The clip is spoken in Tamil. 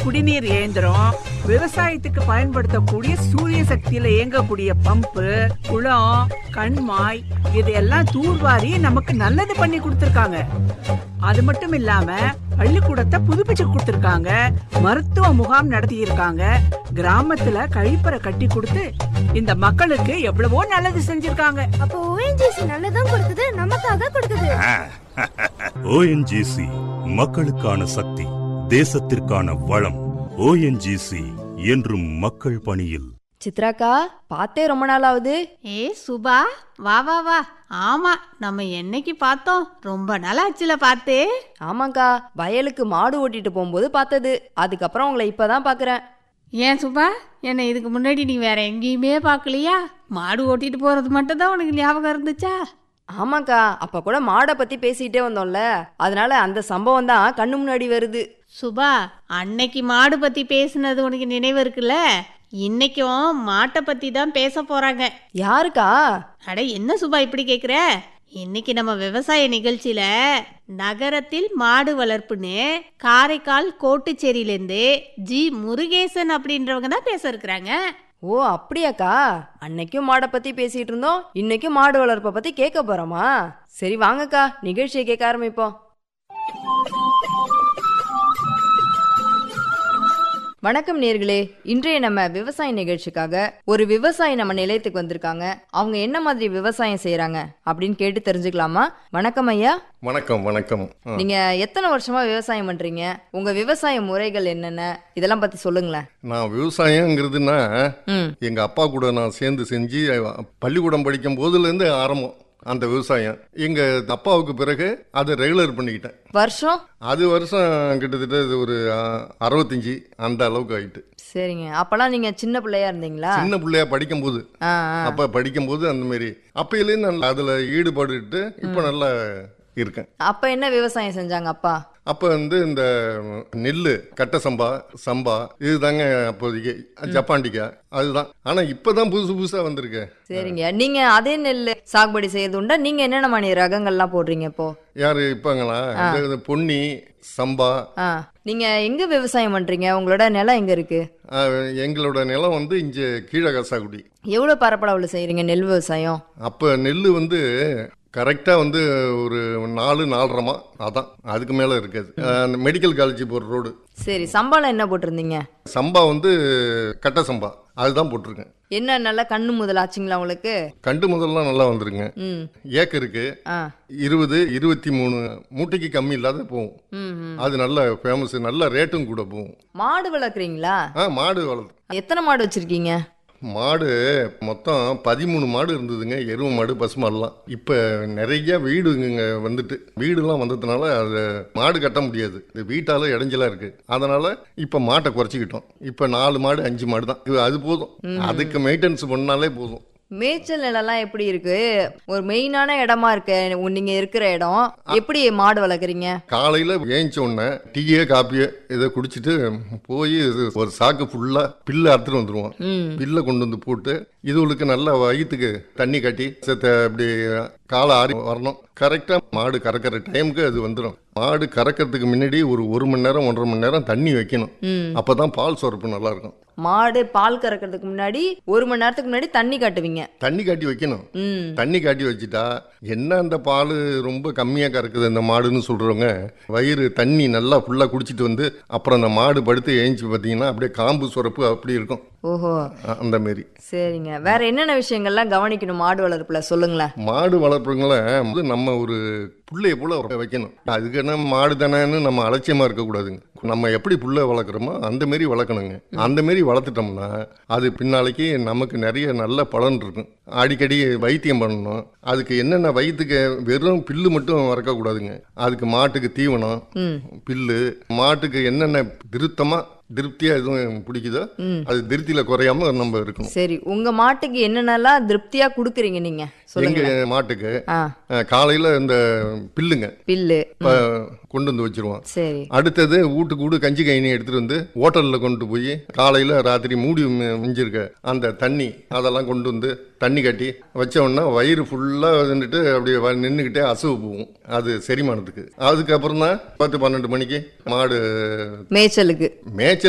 குடிநீர் இயந்திரம் விவசாயத்துக்கு பயன்படுத்தக்கூடிய சூரிய சக்தியில இயங்கக்கூடிய பம்பு குளம் கண்மாய் இதையெல்லாம் தூர்வாரி நமக்கு நல்லது பண்ணி கொடுத்திருக்காங்க அது மட்டும் இல்லாம பள்ளிக்கூடத்தை புதுப்பிச்சு கொடுத்திருக்காங்க மருத்துவ முகாம் நடத்தி இருக்காங்க கிராமத்துல கழிப்பறை கட்டி கொடுத்து இந்த மக்களுக்கு எவ்வளவோ நல்லது செஞ்சிருக்காங்க அப்போ ஓஎன்ஜிசி நல்லதும் கொடுக்குது நமக்காக கொடுக்குது ஓஎன்ஜிசி மக்களுக்கான சக்தி தேசத்திற்கான வளம் ஓஎன்ஜிசி என்றும் மக்கள் பணியில் சித்ராக்கா பார்த்தே ரொம்ப நாள் ஆகுது ஏ சுபா வா வா வா ஆமா நம்ம என்னைக்கு பார்த்தோம் ரொம்ப நாள் ஆச்சுல பார்த்தே ஆமாக்கா வயலுக்கு மாடு ஓட்டிட்டு போகும்போது பார்த்தது அதுக்கப்புறம் உங்களை இப்பதான் பாக்குறேன் ஏன் சுபா என்னை இதுக்கு முன்னாடி நீ வேற எங்கேயுமே பார்க்கலையா மாடு ஓட்டிட்டு போறது மட்டும் தான் உனக்கு ஞாபகம் இருந்துச்சா ஆமாக்கா அப்ப கூட மாடை பத்தி பேசிட்டே வந்தோம்ல அதனால அந்த சம்பவம் தான் கண்ணு முன்னாடி வருது சுபா அன்னைக்கு மாடு பத்தி பேசுனது உனக்கு நினைவு இருக்குல்ல இன்னைக்கும் மாட்டை பத்தி தான் பேச போறாங்க யாருக்கா அட என்ன சுபா இப்படி கேக்குற இன்னைக்கு நம்ம விவசாய நிகழ்ச்சியில நகரத்தில் மாடு வளர்ப்புன்னு காரைக்கால் கோட்டுச்சேரியிலேருந்து ஜி முருகேசன் அப்படின்றவங்க தான் பேச இருக்கிறாங்க ஓ அப்படியாக்கா அன்னைக்கும் மாடை பத்தி பேசிட்டு இருந்தோம் இன்னைக்கும் மாடு வளர்ப்பை பத்தி கேட்க போறோமா சரி வாங்கக்கா நிகழ்ச்சியை கேட்க ஆரம்பிப்போம் வணக்கம் நேர்களே இன்றைய நம்ம விவசாய நிகழ்ச்சிக்காக ஒரு விவசாயி நம்ம நிலையத்துக்கு வந்திருக்காங்க அவங்க என்ன மாதிரி விவசாயம் செய்யறாங்க அப்படின்னு கேட்டு தெரிஞ்சுக்கலாமா வணக்கம் ஐயா வணக்கம் வணக்கம் ஆ, நீங்க எத்தனை வருஷமா விவசாயம் பண்றீங்க உங்க விவசாய முறைகள் என்னென்ன இதெல்லாம் பத்தி சொல்லுங்களேன் நான் விவசாயங்கிறதுனா ம் எங்க அப்பா கூட நான் சேர்ந்து செஞ்சு பள்ளிக்கூடம் படிக்கும் போதுலேருந்து ஆரம்பம் அந்த விவசாயம் எங்க அப்பாவுக்கு பிறகு அதை ரெகுலர் பண்ணிக்கிட்டேன் வருஷம் அது வருஷம் கிட்டத்தட்ட இது ஒரு ஆ, அறுபத்தஞ்சு அந்த அளவுக்கு ஆயிட்டு சரிங்க அப்பெல்லாம் நீங்க சின்ன பிள்ளையா இருந்தீங்களா சின்ன பிள்ளையா படிக்கும்போது ஆ, ஆ. அப்ப படிக்கும்போது அந்த மாதிரி அப்பயிலேருந்து நான் அதுல ஈடுபாடுட்டு இப்ப நல்லா இருக்கேன் அப்ப என்ன விவசாயம் செஞ்சாங்க அப்பா அப்ப வந்து இந்த நெல் கட்ட சம்பா சம்பா இதுதாங்க அப்போதைக்கு ஜப்பாண்டிக்கா அதுதான் ஆனா இப்பதான் புதுசு புதுசா வந்திருக்கு சரிங்க நீங்க அதே நெல் சாகுபடி செய்யறது உண்டா நீங்க என்னென்ன மாதிரி ரகங்கள்லாம் போடுறீங்க இப்போ யாரு இப்பங்களா இந்த- இந்த பொன்னி சம்பா ஆ நீங்க எங்க விவசாயம் பண்றீங்க உங்களோட நிலம் எங்க இருக்கு ஆஹ், எங்களோட நிலம் வந்து இங்க கீழ கசாக்குடி எவ்வளவு பரப்பளவுல செய்யறீங்க நெல் விவசாயம் அப்ப நெல் வந்து கரெக்டா வந்து ஒரு நாலு நாலரைமா அதான் அதுக்கு மேல இருக்காது ஆஹ், அந்த மெடிக்கல் காலேஜ் போற ரோடு சரி சம்பாளம் என்ன போட்டிருந்தீங்க சம்பா வந்து கட்ட சம்பா அதுதான் போட்டிருக்கேன் என்ன நல்லா கண்ணு முதல் ஆச்சுங்களா உங்களுக்கு கண்டு முதல்லாம் நல்லா வந்துருங்க ம் ஏக்கருக்கு ஆ இருபது இருபத்தி மூணு மூட்டைக்கு கம்மி இல்லாத போகும் ம் ம். அது நல்ல ஃபேமஸ் நல்ல ரேட்டும் கூட போகும் மாடு வளர்க்குறீங்களா ஆ மாடு வளர்த்து எத்தனை மாடு வச்சிருக்கீங்க மாடு மொத்தம் பதிமூணு மாடு இருந்ததுங்க எருவு மாடு பசு மாடுலாம் இப்போ நிறைய வீடுங்க வந்துட்டு வீடுலாம் வந்ததுனால அது மாடு கட்ட முடியாது இந்த வீட்டால இடைஞ்சலா இருக்கு அதனால இப்போ மாட்டை குறைச்சிக்கிட்டோம் இப்போ நாலு மாடு அஞ்சு மாடு தான் இது அது போதும் அதுக்கு மெயின்டெனன்ஸ் பண்ணாலே போதும் மேய்ச்சல் நிலம்லாம் எப்படி இருக்கு ஒரு மெயினான இடமா இருக்கு உ- நீங்க இருக்கிற இடம் எப்படி மாடு வளர்க்குறீங்க காலையில் ஏஞ்ச உடனே டீயே காப்பியே இதை குடிச்சிட்டு போய் இது ஒரு சாக்கு ஃபுல்லாக பில்லு அறுத்துட்டு வந்துடுவோம் ம் பில்லை கொண்டு வந்து போட்டு இதுகளுக்கு நல்ல வயிற்றுக்கு தண்ணி கட்டி செத்த இப்படி காலை ஆறி வரணும் கரெக்டாக மாடு கறக்கிற டைமுக்கு அது வந்துடும் மாடு கறக்கிறதுக்கு முன்னாடி ஒரு ஒரு மணி நேரம் ஒன்றரை மணி நேரம் தண்ணி வைக்கணும் ம் அப்போ தான் பால் சுரப்பு நல்லா இருக்கும் மாடு பால் கறக்கிறதுக்கு முன்னாடி ஒரு மணி நேரத்துக்கு முன்னாடி தண்ணி காட்டுவீங்க தண்ணி காட்டி வைக்கணும் ம் தண்ணி காட்டி வச்சுட்டா என்ன அந்த பால் ரொம்ப கம்மியாக கறக்குது அந்த மாடுன்னு சொல்கிறவங்க வயிறு தண்ணி நல்லா ஃபுல்லாக குடிச்சிட்டு வந்து அப்புறம் அந்த மாடு படுத்து ஏஞ்சி பார்த்தீங்கன்னா அப்படியே காம்பு சுரப்பு அப்படி இருக்கும் ஓஹோ அ- அந்த மாரி சரிங்க வேற என்னென்ன விஷயங்கள்லாம் கவனிக்கணும் மாடு வளர்ப்புல சொல்லுங்களேன் மாடு வளர்ப்புறவங்கள வந்து நம்ம ஒரு புள்ளைய போல வைக்கணும் அதுக்கு என்ன மாடு தானேன்னு நம்ம அலட்சியமா இருக்கக்கூடாதுங்க நம்ம எப்படி புள்ள வளர்க்குறோமோ அந்த மாரி வளர்க்கணுங்க அந்த மாரி வளர்த்துட்டோம்னா அது பின்னாளைக்கு நமக்கு நிறைய நல்ல பலன் இருக்கும் அடிக்கடி வைத்தியம் பண்ணணும் அதுக்கு என்னென்ன வயிற்றுக்கு வெறும் பில்லு மட்டும் வறக்கக்கூடாதுங்க அதுக்கு மாட்டுக்கு தீவனம் ம் பில்லு மாட்டுக்கு என்னென்ன திருத்தமா திருப்தியா எதுவும் பிடிக்குதோ அது திருப்தியில குறையாம நம்ம இருக்கணும் சரி உங்க மாட்டுக்கு என்னென்னலாம் திருப்தியா குடுக்குறீங்க நீங்க எங்க சொல்லுங்க மாட்டுக்கு ஆ அஹ், காலையில இந்த பில்லுங்க பில்லு இப்ப கொண்டு வந்து வச்சிருவோம் சரி அடுத்தது வீட்டுக்கு வீடு கஞ்சி கைனி எடுத்துட்டு வந்து ஹோட்டல்ல கொண்டு போய் காலையில ராத்திரி மூடி மி- மிஞ்சிருக்க அந்த தண்ணி அதெல்லாம் கொண்டு வந்து தண்ணி கட்டி வச்ச உடனே வயிறு ஃபுல்லா வந்துட்டு அப்படியே வ- நின்னுக்கிட்டே அசுவு போகும் அது செரிமானத்துக்கு அதுக்கப்புறம் தான் பத்து பன்னெண்டு மணிக்கு மாடு மேய்ச்சலுக்கு மேய்ச்சல்